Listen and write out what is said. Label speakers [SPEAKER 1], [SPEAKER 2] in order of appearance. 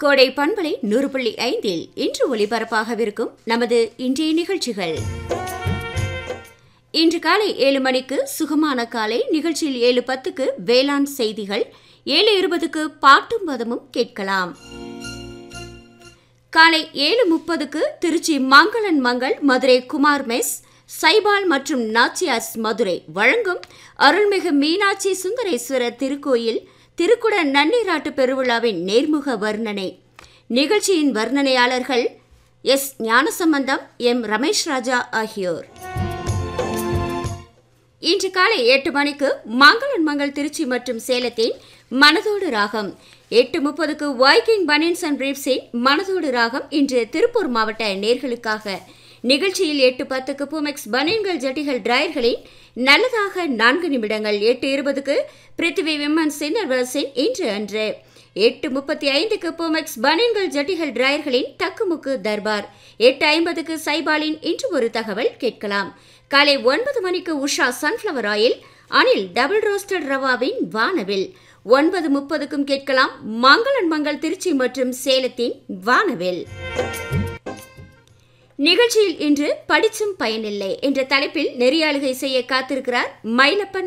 [SPEAKER 1] கோடை பண்பலை நூறு புள்ளி ஐந்தில் இன்று ஒளிபரப்பாகவிருக்கும் நமது இன்றைய நிகழ்ச்சிகள் இன்று காலை ஏழு மணிக்கு சுகமான காலை நிகழ்ச்சியில் ஏழு பத்துக்கு வேளாண் செய்திகள் ஏழு இருபதுக்கு பாட்டும் பதமும் கேட்கலாம் காலை ஏழு முப்பதுக்கு திருச்சி மங்களன் மங்கள் மதுரை குமார் மெஸ் சைபால் மற்றும் நாச்சியாஸ் மதுரை வழங்கும் அருள்மிகு மீனாட்சி சுந்தரேஸ்வரர் திருக்கோயில் திருக்குட நன்னீராட்டு பெருவிழாவின் நேர்முக வர்ணனை நிகழ்ச்சியின் வர்ணனையாளர்கள் எஸ் ஞானசம்பந்தம் எம் ரமேஷ் ராஜா ஆகியோர் இன்று காலை எட்டு மணிக்கு மங்களன் மங்கள் திருச்சி மற்றும் சேலத்தின் மனதோடு ராகம் எட்டு முப்பதுக்கு வைக்கிங் பனியன்ஸ் அண்ட் பிரீப்ஸின் மனதோடு ராகம் இன்று திருப்பூர் மாவட்ட நேர்களுக்காக நிகழ்ச்சியில் எட்டு பத்துக்கு பூமெக்ஸ் பனியன்கள் ஜட்டிகள் டிரையர்களின் நல்லதாக நான்கு நிமிடங்கள் எட்டு இருபதுக்கு பிருத்திவி விமன் சின்னர்வர்ஸின் இன்று அன்று எட்டு முப்பத்தி ஐந்துக்கு பூமெக்ஸ் பனியன்கள் ஜட்டிகள் டிரையர்களின் தக்குமுக்கு தர்பார் எட்டு ஐம்பதுக்கு சைபாலின் இன்று ஒரு தகவல் கேட்கலாம் காலை ஒன்பது மணிக்கு Usha sunflower oil Anil double roasted ரவாவின் வானவில் ஒன்பது முப்பதுக்கும் கேட்கலாம் மங்களன் மங்கள் திருச்சி மற்றும் சேலத்தின் வானவில் நிகழ்ச்சியில் இன்று படிச்சும் பயனில்லை என்ற தலைப்பில் நெறியாளுகை செய்ய காத்திருக்கிறார் மயிலப்பன்